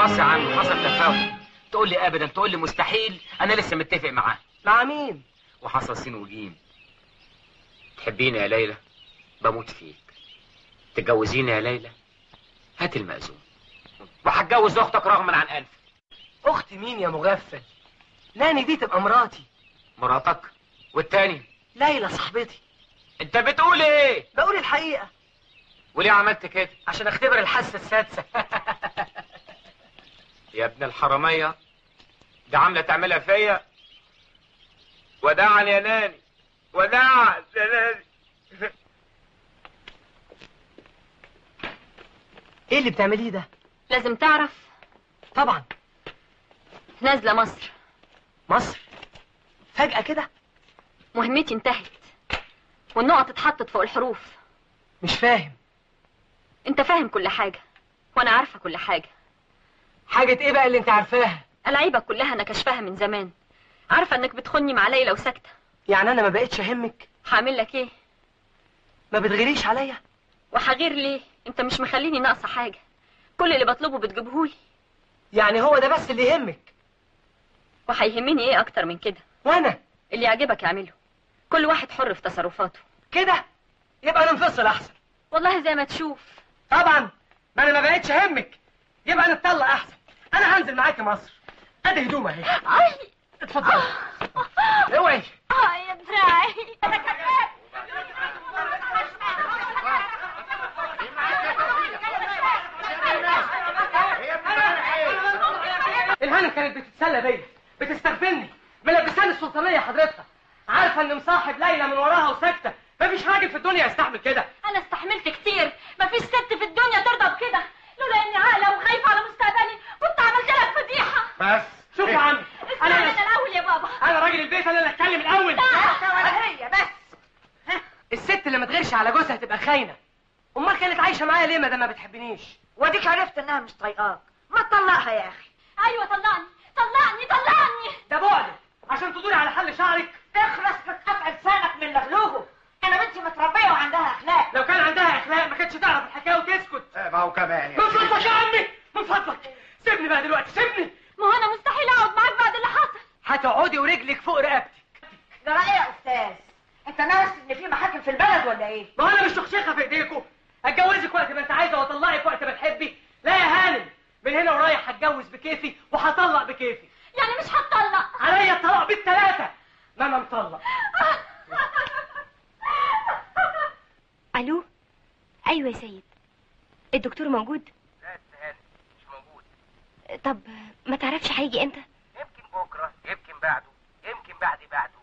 خلاص يا عم حصل تفاهم تقول لي ابدا تقول لي مستحيل انا لسه متفق معاه مع مين وحصل سين وجيم تحبيني يا ليلى بموت فيك تتجوزيني يا ليلى هات المأذون وهتجوز اختك رغما عن انف اختي مين يا مغفل ناني دي تبقى مراتي مراتك والتاني ليلى صاحبتي انت بتقول ايه بقول الحقيقه وليه عملت كده عشان اختبر الحاسه السادسه يا ابن الحرامية ده عاملة تعملها فيا وداعا يا ناني وداعا يا ناني ايه اللي بتعمليه ده لازم تعرف طبعا نازلة مصر مصر فجاه كده مهمتي انتهت والنقط اتحطت فوق الحروف مش فاهم انت فاهم كل حاجة وانا عارفة كل حاجة حاجه ايه بقى اللي انت عارفاها العيبة كلها انا كشفها من زمان عارفة انك بتخني مع ليلى وساكتة يعني انا ما بقتش اهمك هعمل لك ايه ما بتغيريش عليا وهغير ليه انت مش مخليني ناقصة حاجة كل اللي بطلبه بتجيبهولي يعني هو ده بس اللي يهمك وهيهمني ايه اكتر من كده وانا اللي يعجبك اعمله كل واحد حر في تصرفاته كده يبقى ننفصل احسن والله زي ما تشوف طبعا ما انا ما بقتش اهمك يبقى نتطلق احسن انا هنزل معاكي مصر ادي هدوم اهي اي اتفضلي اوعي اه يا دراعي الهانم كانت بتتسلى بيا بتستغفلني ملبساني السلطانيه حضرتها عارفه ان مصاحب ليلى من وراها وساكته مفيش راجل في الدنيا يستحمل كده انا استحملت كتير مفيش ست في الدنيا ترضى بكده لولا اني عاقله وخايفه على مستقبلي كنت عملت لك فضيحه بس شوف يا عم اسمعني انا انا الاول يا بابا انا راجل البيت انا اللي اتكلم الاول ولا هي بس الست اللي ما تغيرش على جوزها تبقى خاينه امال كانت عايشه معايا ليه ما دام ما بتحبنيش واديك عرفت انها مش طايقاك ما تطلقها يا اخي ايوه طلعني طلعني طلعني ده بعدك عشان تدوري على حل شعرك اخلص بتقطع لسانك من لغلوغه انا بنتي متربيه وعندها اخلاق لو كان عندها اخلاق ما كانتش تعرف الحكايه وتسكت ما هو كمان من فضلك يا عمي من فضلك سيبني بقى دلوقتي سيبني ما هو انا مستحيل اقعد معاك بعد اللي حصل هتقعدي ورجلك فوق رقبتك ده رأي يا استاذ انت ناس ان في محاكم في البلد ولا ايه ما هو انا مش شخشيخه في ايديكم اتجوزك وقت ما انت عايزه واطلقك وقت ما تحبي لا يا هانم من هنا ورايح هتجوز بكيفي وهطلق بكيفي يعني مش هتطلق عليا الطلاق بالثلاثه ما انا مطلق الو ايوه يا سيد الدكتور موجود لا استهاني مش موجود طب ما تعرفش هيجي امتى يمكن بكره يمكن بعده يمكن بعد بعده